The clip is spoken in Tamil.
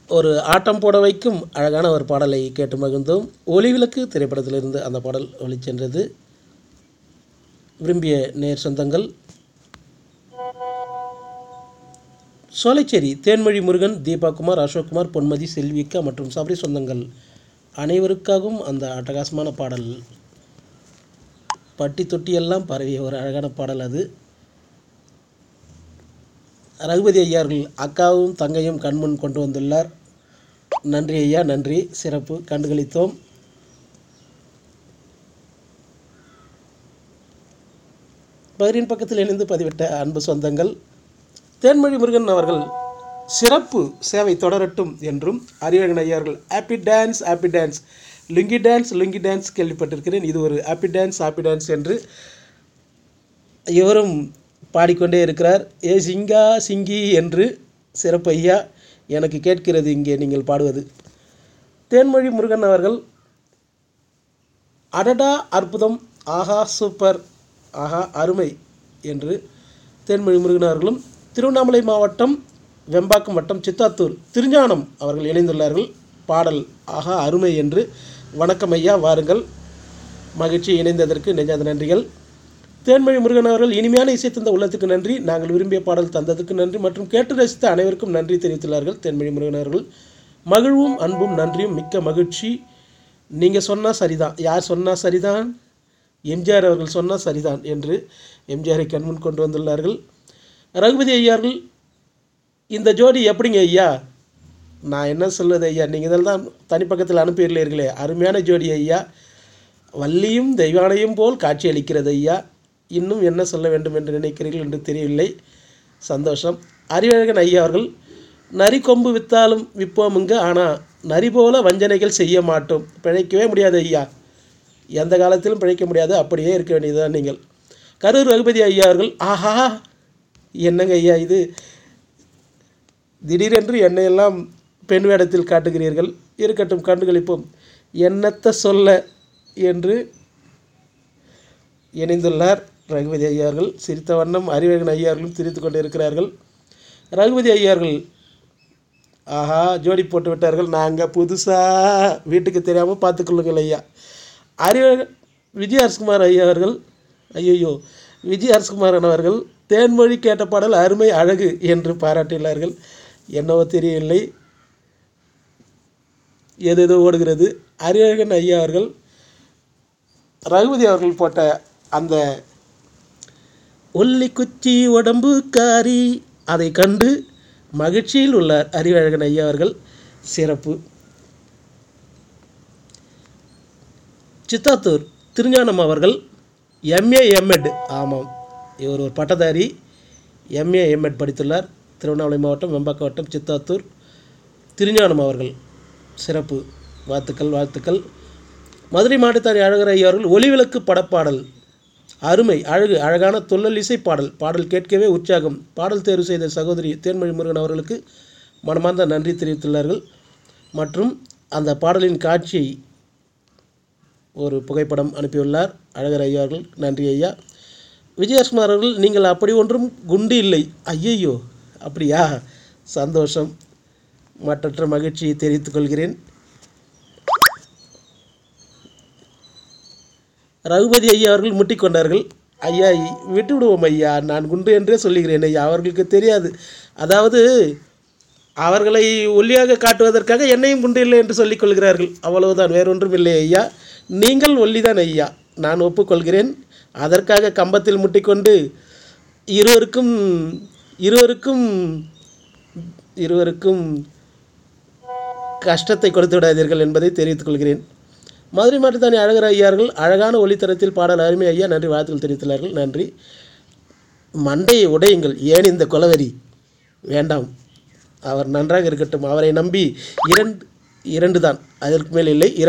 ஒரு ஆட்டம் போட வைக்கும் அழகான ஒரு பாடலை கேட்டு மகிழ்ந்தோம் ஒளிவிளக்கு திரைப்படத்திலிருந்து அந்த பாடல் ஒளிச்சென்றது விரும்பிய நேர் சொந்தங்கள் சோலைச்சேரி தேன்மொழி முருகன் தீபாகுமார் அசோக்குமார் பொன்மதி செல்விக்கா மற்றும் சபரி சொந்தங்கள் அனைவருக்காகவும் அந்த அட்டகாசமான பாடல் பட்டி தொட்டியெல்லாம் பரவிய ஒரு அழகான பாடல் அது ரகுபதி ஐயார்கள் அக்காவும் தங்கையும் கண்முன் கொண்டு வந்துள்ளார் நன்றி ஐயா நன்றி சிறப்பு கண்டுகளித்தோம் பகிரின் பக்கத்தில் இணைந்து பதிவிட்ட அன்பு சொந்தங்கள் தேன்மொழி முருகன் அவர்கள் சிறப்பு சேவை தொடரட்டும் என்றும் அறிவழகன் ஐயார்கள் happy dance happy dance lungi dance lungi dance கேள்விப்பட்டிருக்கிறேன் இது ஒரு ஹாப்பி டான்ஸ் ஹாப்பி டான்ஸ் என்று இவரும் பாடிக்கொண்டே இருக்கிறார் ஏ சிங்கா சிங்கி என்று சிறப்பு ஐயா எனக்கு கேட்கிறது இங்கே நீங்கள் பாடுவது தேன்மொழி முருகன் அவர்கள் அடடா அற்புதம் ஆஹா சூப்பர் ஆஹா அருமை என்று தேன்மொழி முருகன் அவர்களும் திருவண்ணாமலை மாவட்டம் வெம்பாக்கம் வட்டம் சித்தாத்தூர் திருஞானம் அவர்கள் இணைந்துள்ளார்கள் பாடல் ஆஹா அருமை என்று வணக்கம் ஐயா வாருங்கள் மகிழ்ச்சி இணைந்ததற்கு நெஞ்சாத நன்றிகள் தேன்மொழி முருகன் அவர்கள் இனிமையான இசை தந்த உள்ளத்துக்கு நன்றி நாங்கள் விரும்பிய பாடல் தந்ததுக்கு நன்றி மற்றும் கேட்டு ரசித்த அனைவருக்கும் நன்றி தெரிவித்துள்ளார்கள் தேன்மொழி முருகன் அவர்கள் மகிழ்வும் அன்பும் நன்றியும் மிக்க மகிழ்ச்சி நீங்கள் சொன்னால் சரிதான் யார் சொன்னால் சரிதான் எம்ஜிஆர் அவர்கள் சொன்னால் சரிதான் என்று எம்ஜிஆரை கண்முன் கொண்டு வந்துள்ளார்கள் ரகுபதி ஐயார்கள் இந்த ஜோடி எப்படிங்க ஐயா நான் என்ன சொல்வது ஐயா நீங்கள் இதெல்லாம் தனிப்பக்கத்தில் அனுப்பியுள்ளீர்களே அருமையான ஜோடி ஐயா வள்ளியும் தெய்வானையும் போல் காட்சியளிக்கிறது ஐயா இன்னும் என்ன சொல்ல வேண்டும் என்று நினைக்கிறீர்கள் என்று தெரியவில்லை சந்தோஷம் அறிவழகன் ஐயா அவர்கள் நரி கொம்பு வித்தாலும் விற்போமுங்க ஆனால் நரி போல வஞ்சனைகள் செய்ய மாட்டோம் பிழைக்கவே முடியாது ஐயா எந்த காலத்திலும் பிழைக்க முடியாது அப்படியே இருக்க வேண்டியதுதான் நீங்கள் கரூர் ரகுபதி ஐயா அவர்கள் ஆஹா என்னங்க ஐயா இது திடீரென்று என்னையெல்லாம் பெண் வேடத்தில் காட்டுகிறீர்கள் இருக்கட்டும் கண்டுகளிப்போம் என்னத்த சொல்ல என்று இணைந்துள்ளார் ரகுபதி ஐயார்கள் சிரித்த வண்ணம் அறிவழகன் ஐயார்களும் சிரித்து கொண்டு இருக்கிறார்கள் ரகுபதி ஐயார்கள் ஆஹா ஜோடி போட்டு விட்டார்கள் நாங்கள் புதுசாக வீட்டுக்கு தெரியாமல் பார்த்துக்கொள்ளுங்கள் ஐயா அறிவழகன் விஜய் அரசுகுமார் ஐயா அவர்கள் ஐயோ விஜய் அரசுகுமாரன் அவர்கள் தேன்மொழி கேட்ட பாடல் அருமை அழகு என்று பாராட்டியுள்ளார்கள் என்னவோ தெரியவில்லை ஏதேதோ ஓடுகிறது அறிவழகன் ஐயா அவர்கள் ரகுபதி அவர்கள் போட்ட அந்த ஒல்லி குச்சி உடம்பு காரி அதை கண்டு மகிழ்ச்சியில் உள்ளார் அறிவழகன் ஐயா அவர்கள் சிறப்பு சித்தாத்தூர் திருஞானம் அவர்கள் எம்ஏ எம்எட் ஆமாம் இவர் ஒரு பட்டதாரி எம்ஏ எம்எட் படித்துள்ளார் திருவண்ணாமலை மாவட்டம் வெம்பாக்கம் வட்டம் சித்தாத்தூர் திருஞானம் அவர்கள் சிறப்பு வாழ்த்துக்கள் வாழ்த்துக்கள் மதுரை மாட்டுத்தாரி அழகர் ஐயா அவர்கள் ஒளிவிளக்கு படப்பாடல் அருமை அழகு அழகான தொல்லல் இசை பாடல் பாடல் கேட்கவே உற்சாகம் பாடல் தேர்வு செய்த சகோதரி தேன்மொழி முருகன் அவர்களுக்கு மனமார்ந்த நன்றி தெரிவித்துள்ளார்கள் மற்றும் அந்த பாடலின் காட்சியை ஒரு புகைப்படம் அனுப்பியுள்ளார் அழகர் ஐயா அவர்கள் நன்றி ஐயா விஜயகுமார் அவர்கள் நீங்கள் அப்படி ஒன்றும் குண்டு இல்லை ஐயையோ அப்படியா சந்தோஷம் மற்றற்ற மகிழ்ச்சியை தெரிவித்துக் கொள்கிறேன் ரகுபதி ஐயா அவர்கள் முட்டிக்கொண்டார்கள் ஐயா விட்டு விடுவோம் ஐயா நான் குண்டு என்றே சொல்லுகிறேன் ஐயா அவர்களுக்கு தெரியாது அதாவது அவர்களை ஒல்லியாக காட்டுவதற்காக என்னையும் குண்டு இல்லை என்று சொல்லிக் கொள்கிறார்கள் அவ்வளவுதான் வேறொன்றும் இல்லை ஐயா நீங்கள் ஒல்லிதான் ஐயா நான் ஒப்புக்கொள்கிறேன் அதற்காக கம்பத்தில் முட்டிக்கொண்டு இருவருக்கும் இருவருக்கும் இருவருக்கும் கஷ்டத்தை கொடுத்து விடாதீர்கள் என்பதை தெரிவித்துக் கொள்கிறேன் மதுரை மாட்டுத்தானி அழகர் ஐயார்கள் அழகான ஒளித்தரத்தில் பாடல் அருமை ஐயா நன்றி வாழ்த்துக்கள் தெரிவித்துள்ளார்கள் நன்றி மண்டையை உடையுங்கள் ஏன் இந்த கொலவெறி வேண்டாம் அவர் நன்றாக இருக்கட்டும் அவரை நம்பி இரண்டு இரண்டு தான் அதற்கு மேல் இல்லை இரண்டு